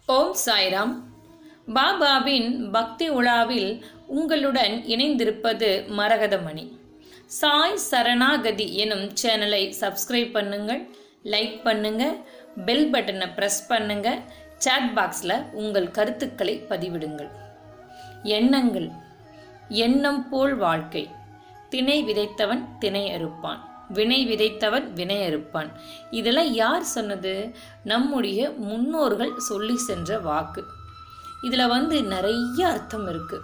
ஓம் சாய்ராம் பாபாவின் பக்தி உலாவில் உங்களுடன் இணைந்திருப்பது மரகதமணி சாய் சரணாகதி எனும் சேனலை சப்ஸ்கிரைப் பண்ணுங்கள் லைக் பண்ணுங்க பெல் பட்டனை ப்ரெஸ் பண்ணுங்க சாட் பாக்ஸில் உங்கள் கருத்துக்களை பதிவிடுங்கள் எண்ணங்கள் எண்ணம் போல் வாழ்க்கை திணை விதைத்தவன் திணை அறுப்பான் வினை விதைத்தவன் வினை அறுப்பான் இதெல்லாம் யார் சொன்னது நம்முடைய முன்னோர்கள் சொல்லி சென்ற வாக்கு இதில் வந்து நிறைய அர்த்தம் இருக்கு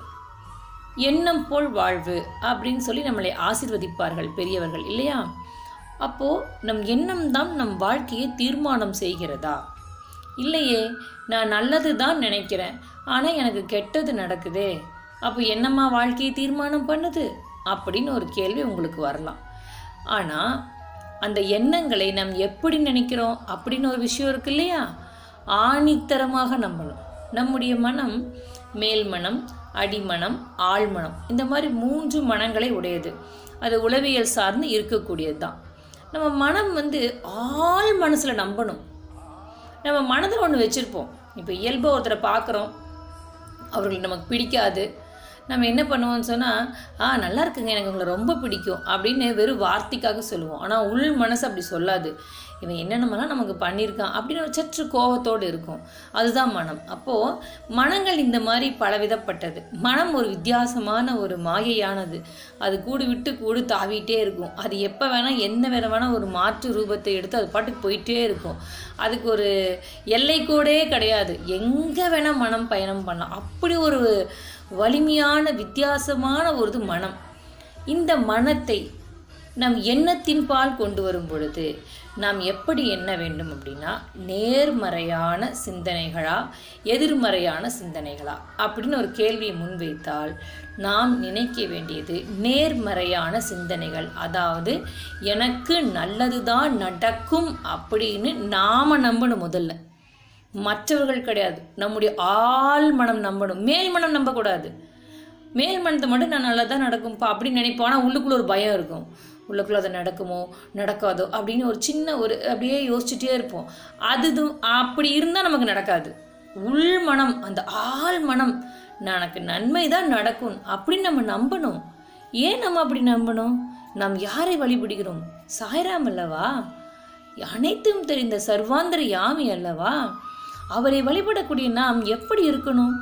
எண்ணம் போல் வாழ்வு அப்படின்னு சொல்லி நம்மளை ஆசிர்வதிப்பார்கள் பெரியவர்கள் இல்லையா அப்போ நம் எண்ணம் தான் நம் வாழ்க்கையை தீர்மானம் செய்கிறதா இல்லையே நான் நல்லது தான் நினைக்கிறேன் ஆனால் எனக்கு கெட்டது நடக்குதே அப்போ என்னம்மா வாழ்க்கையை தீர்மானம் பண்ணுது அப்படின்னு ஒரு கேள்வி உங்களுக்கு வரலாம் ஆனால் அந்த எண்ணங்களை நாம் எப்படி நினைக்கிறோம் அப்படின்னு ஒரு விஷயம் இருக்கு இல்லையா ஆணித்தரமாக நம்பணும் நம்முடைய மனம் மேல் மனம் அடிமனம் ஆழ்மனம் இந்த மாதிரி மூன்று மனங்களை உடையது அது உளவியல் சார்ந்து இருக்கக்கூடியது தான் நம்ம மனம் வந்து ஆள் மனசில் நம்பணும் நம்ம மனதில் ஒன்று வச்சுருப்போம் இப்போ இயல்பாக ஒருத்தரை பார்க்குறோம் அவர்களுக்கு நமக்கு பிடிக்காது நம்ம என்ன பண்ணுவோம்னு சொன்னால் ஆ நல்லா இருக்குங்க எனக்கு உங்களை ரொம்ப பிடிக்கும் அப்படின்னு வெறும் வார்த்தைக்காக சொல்லுவோம் ஆனால் உள் மனசு அப்படி சொல்லாது இவன் என்னென்னமெல்லாம் நமக்கு பண்ணியிருக்கான் அப்படின்னு ஒரு சற்று கோபத்தோடு இருக்கும் அதுதான் மனம் அப்போது மனங்கள் இந்த மாதிரி பலவிதப்பட்டது மனம் ஒரு வித்தியாசமான ஒரு மாயையானது அது கூடு விட்டு கூடு தாவிட்டே இருக்கும் அது எப்போ வேணால் எந்த வேற வேணால் ஒரு மாற்று ரூபத்தை எடுத்து அது பாட்டுக்கு போயிட்டே இருக்கும் அதுக்கு ஒரு எல்லை கூடே கிடையாது எங்கே வேணால் மனம் பயணம் பண்ணலாம் அப்படி ஒரு வலிமையான வித்தியாசமான ஒரு மனம் இந்த மனத்தை நம் எண்ணத்தின் பால் கொண்டு வரும் பொழுது நாம் எப்படி எண்ண வேண்டும் அப்படின்னா நேர்மறையான சிந்தனைகளா எதிர்மறையான சிந்தனைகளா அப்படின்னு ஒரு கேள்வியை முன்வைத்தால் நாம் நினைக்க வேண்டியது நேர்மறையான சிந்தனைகள் அதாவது எனக்கு நல்லதுதான் நடக்கும் அப்படின்னு நாம் நம்பணும் முதல்ல மற்றவர்கள் கிடையாது நம்முடைய ஆள் மனம் நம்பணும் மேல் மனம் நம்பக்கூடாது மேல் மனத்தை மட்டும் நான் நல்லா தான் நடக்கும்ப்பா அப்படின்னு நினைப்போம் ஆனால் உள்ளுக்குள்ள ஒரு பயம் இருக்கும் உள்ளுக்குள்ள அது நடக்குமோ நடக்காதோ அப்படின்னு ஒரு சின்ன ஒரு அப்படியே யோசிச்சுட்டே இருப்போம் அது அப்படி இருந்தால் நமக்கு நடக்காது உள் மனம் அந்த ஆள் மனம் எனக்கு நன்மை தான் நடக்கும் அப்படின்னு நம்ம நம்பணும் ஏன் நம்ம அப்படி நம்பணும் நாம் யாரை வழிபடுகிறோம் சாய்ராம் அல்லவா அனைத்தும் தெரிந்த சர்வாந்தர யாமி அல்லவா அவரை வழிபடக்கூடிய நாம் எப்படி இருக்கணும்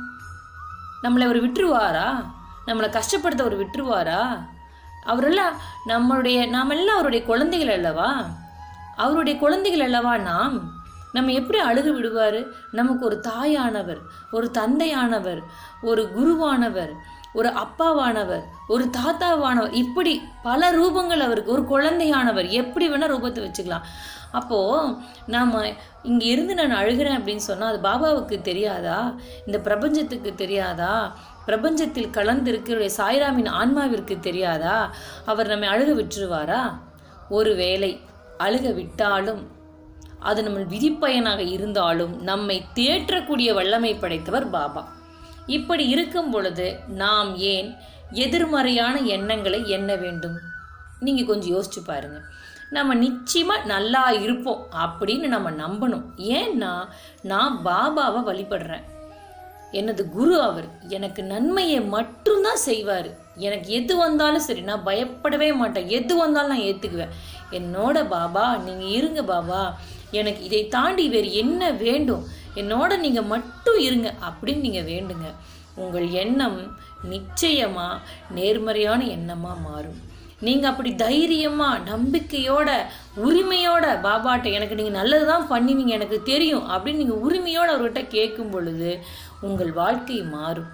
நம்மளை அவர் விட்டுருவாரா நம்மளை கஷ்டப்படுத்த அவர் விட்டுருவாரா அவரெல்லாம் நம்மளுடைய நாமெல்லாம் அவருடைய குழந்தைகள் அல்லவா அவருடைய குழந்தைகள் அல்லவா நாம் நம்ம எப்படி அழுகு விடுவார் நமக்கு ஒரு தாயானவர் ஒரு தந்தையானவர் ஒரு குருவானவர் ஒரு அப்பாவானவர் ஒரு தாத்தாவானவர் இப்படி பல ரூபங்கள் அவருக்கு ஒரு குழந்தையானவர் எப்படி வேணால் ரூபத்தை வச்சுக்கலாம் அப்போது நாம் இங்கே இருந்து நான் அழுகிறேன் அப்படின்னு சொன்னால் அது பாபாவுக்கு தெரியாதா இந்த பிரபஞ்சத்துக்கு தெரியாதா பிரபஞ்சத்தில் கலந்திருக்கிற சாய்ராமின் ஆன்மாவிற்கு தெரியாதா அவர் நம்மை அழுக விட்டுருவாரா ஒருவேளை அழுக விட்டாலும் அது நம்ம விதிப்பயனாக இருந்தாலும் நம்மை தேற்றக்கூடிய வல்லமை படைத்தவர் பாபா இப்படி இருக்கும் பொழுது நாம் ஏன் எதிர்மறையான எண்ணங்களை எண்ண வேண்டும் நீங்கள் கொஞ்சம் யோசிச்சு பாருங்க நம்ம நிச்சயமாக நல்லா இருப்போம் அப்படின்னு நம்ம நம்பணும் ஏன்னா நான் பாபாவை வழிபடுறேன் எனது குரு அவர் எனக்கு நன்மையை மட்டும்தான் செய்வார் எனக்கு எது வந்தாலும் சரி நான் பயப்படவே மாட்டேன் எது வந்தாலும் நான் ஏற்றுக்குவேன் என்னோட பாபா நீங்கள் இருங்க பாபா எனக்கு இதை தாண்டி வேறு என்ன வேண்டும் என்னோட நீங்கள் மட்டும் இருங்க அப்படின்னு நீங்கள் வேண்டுங்க உங்கள் எண்ணம் நிச்சயமாக நேர்மறையான எண்ணமாக மாறும் நீங்கள் அப்படி தைரியமாக நம்பிக்கையோட உரிமையோட பாபாட்ட எனக்கு நீங்கள் நல்லது தான் பண்ணுவீங்க எனக்கு தெரியும் அப்படின்னு நீங்கள் உரிமையோடு அவர்கிட்ட கேட்கும் பொழுது உங்கள் வாழ்க்கை மாறும்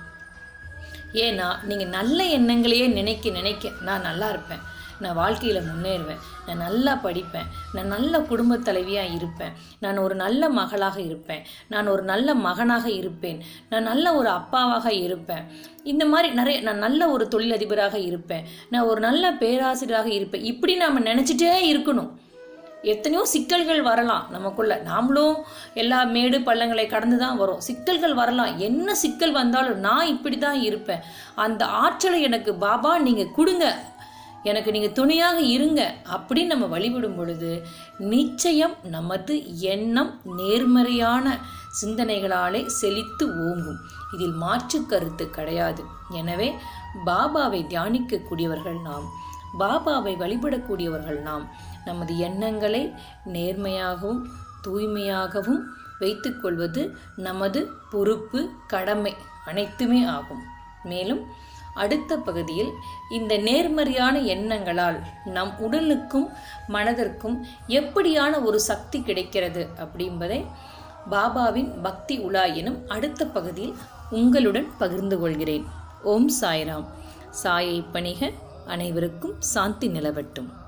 ஏன்னா நீங்கள் நல்ல எண்ணங்களையே நினைக்க நினைக்க நான் நல்லா இருப்பேன் நான் வாழ்க்கையில் முன்னேறுவேன் நான் நல்லா படிப்பேன் நான் நல்ல குடும்ப தலைவியாக இருப்பேன் நான் ஒரு நல்ல மகளாக இருப்பேன் நான் ஒரு நல்ல மகனாக இருப்பேன் நான் நல்ல ஒரு அப்பாவாக இருப்பேன் இந்த மாதிரி நிறைய நான் நல்ல ஒரு தொழிலதிபராக இருப்பேன் நான் ஒரு நல்ல பேராசிரியராக இருப்பேன் இப்படி நாம் நினச்சிட்டே இருக்கணும் எத்தனையோ சிக்கல்கள் வரலாம் நமக்குள்ள நாமளும் எல்லா மேடு பள்ளங்களை கடந்து தான் வரும் சிக்கல்கள் வரலாம் என்ன சிக்கல் வந்தாலும் நான் இப்படி தான் இருப்பேன் அந்த ஆற்றலை எனக்கு பாபா நீங்கள் கொடுங்க எனக்கு நீங்கள் துணையாக இருங்க அப்படின்னு நம்ம வழிபடும் பொழுது நிச்சயம் நமது எண்ணம் நேர்மறையான சிந்தனைகளாலே செழித்து ஓங்கும் இதில் மாற்று கருத்து கிடையாது எனவே பாபாவை தியானிக்கக்கூடியவர்கள் நாம் பாபாவை வழிபடக்கூடியவர்கள் நாம் நமது எண்ணங்களை நேர்மையாகவும் தூய்மையாகவும் வைத்துக்கொள்வது நமது பொறுப்பு கடமை அனைத்துமே ஆகும் மேலும் அடுத்த பகுதியில் இந்த நேர்மறையான எண்ணங்களால் நம் உடலுக்கும் மனதிற்கும் எப்படியான ஒரு சக்தி கிடைக்கிறது அப்படின்பதை பாபாவின் பக்தி உலா எனும் அடுத்த பகுதியில் உங்களுடன் பகிர்ந்து கொள்கிறேன் ஓம் சாய்ராம் சாயை பணிக அனைவருக்கும் சாந்தி நிலவட்டும்